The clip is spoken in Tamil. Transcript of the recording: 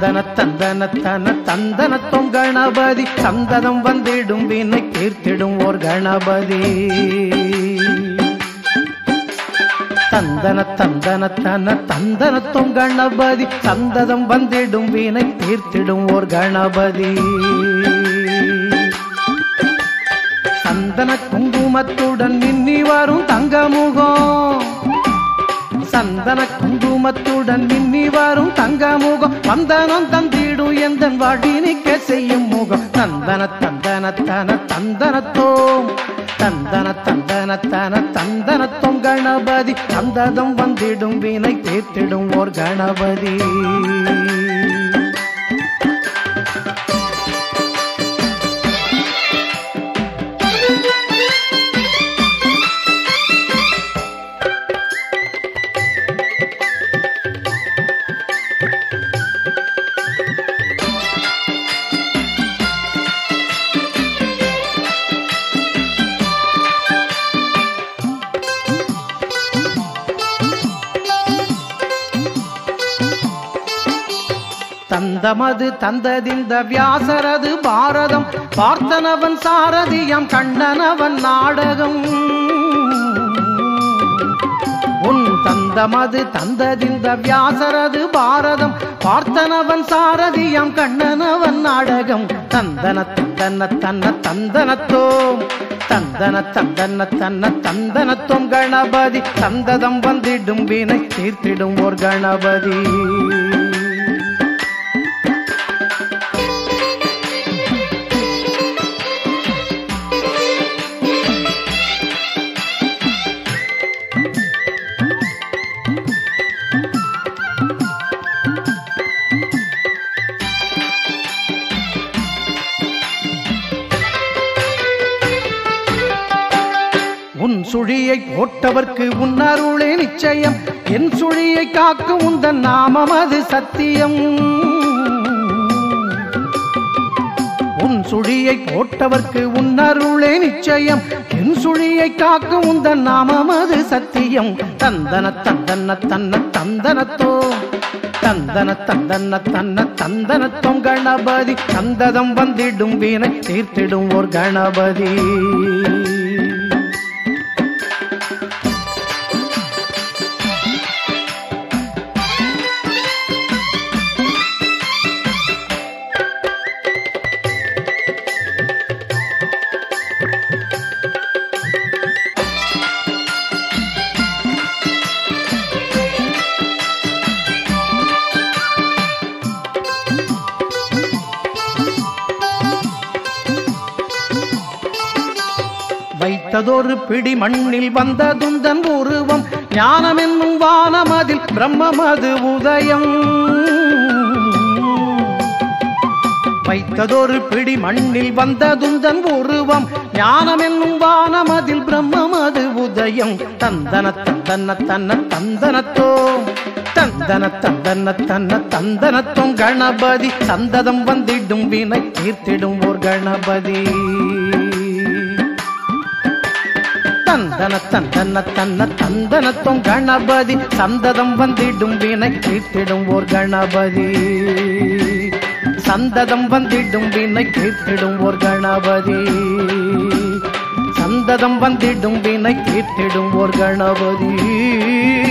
தந்தன தந்தன தன தந்தன தொங்கணபதி சந்ததம் வந்திடும் வினை தீர்த்திடும் ஓர் கணபதி தந்தன தந்தன தன தந்தன தொங்கணபதி சந்ததம் வந்திடும் வினை தீர்த்திடும் ஓர் கணபதி சந்தன குங்குமத்துடன் மின்னி வரும் தங்கமுகம் சந்தன குங்குமத்துடன் மின்னி வரும் தங்கமுகம் வந்தனம் தந்திடும் எந்த வாடி நிக்க செய்யும் முகம் தந்தன தந்தன தன தந்தனத்தோம் தந்தன தந்தன தன தந்தனத்தோம் கணபதி தந்ததம் வந்திடும் வினை தீர்த்திடும் ஓர் கணபதி தந்தமது தந்ததிந்த வியாசரது பாரதம் பார்த்தனவன் சாரதியம் கண்ணனவன் நாடகம் உன் தந்தமது தந்ததிந்த வியாசரது பாரதம் பார்த்தனவன் சாரதியம் கண்ணனவன் நாடகம் தந்தன தந்தன தன்ன தந்தனத்தோம் தந்தன தந்தன தன்ன தந்தனத்தோம் கணபதி தந்ததம் வந்திடும் வினை தீர்த்திடும் ஓர் கணபதி உன் சுழியை போட்டவர்க்கு உன் அருளே நிச்சயம் என் சுழியை காக்கும் உந்தன் நாமம் அது சத்தியம் உன் சுழியை போட்டவர்க்கு உன் அருளே நிச்சயம் என் சுழியை காக்கும் உந்தன் நாமம் அது சத்தியம் தந்தன தந்தன தன்ன தந்தனத்தோ தந்தன தந்தன தன்ன தந்தனத்தோம் கணபதி தந்ததம் வந்திடும் வீணை தீர்த்திடும் ஓர் கணபதி வைத்ததொரு பிடி மண்ணில் வந்ததுந்தன் உருவம் ஞானம் என்னும் வானமதில் பிரம்மமது உதயம் வைத்ததொரு பிடி மண்ணில் வந்ததுந்தன் உருவம் ஞானம் என்னும் வானமதில் பிரம்மமது உதயம் தந்தன தந்தன தன்ன தந்தனத்தோ தந்தன தந்தன தன்ன தந்தனத்தோம் கணபதி சந்ததம் வந்திடும் வினை தீர்த்திடும் ஓர் கணபதி தந்தன தந்தன தன்ன தந்தனத்தோம் கணபதி சந்ததம் வந்திடும் வினை தீர்த்திடும் ஓர் கணபதி சந்ததம் வந்திடும் வினை தீர்த்திடும் ஓர் கணபதி சந்ததம் வந்திடும் வினை தீர்த்திடும் ஓர் கணபதி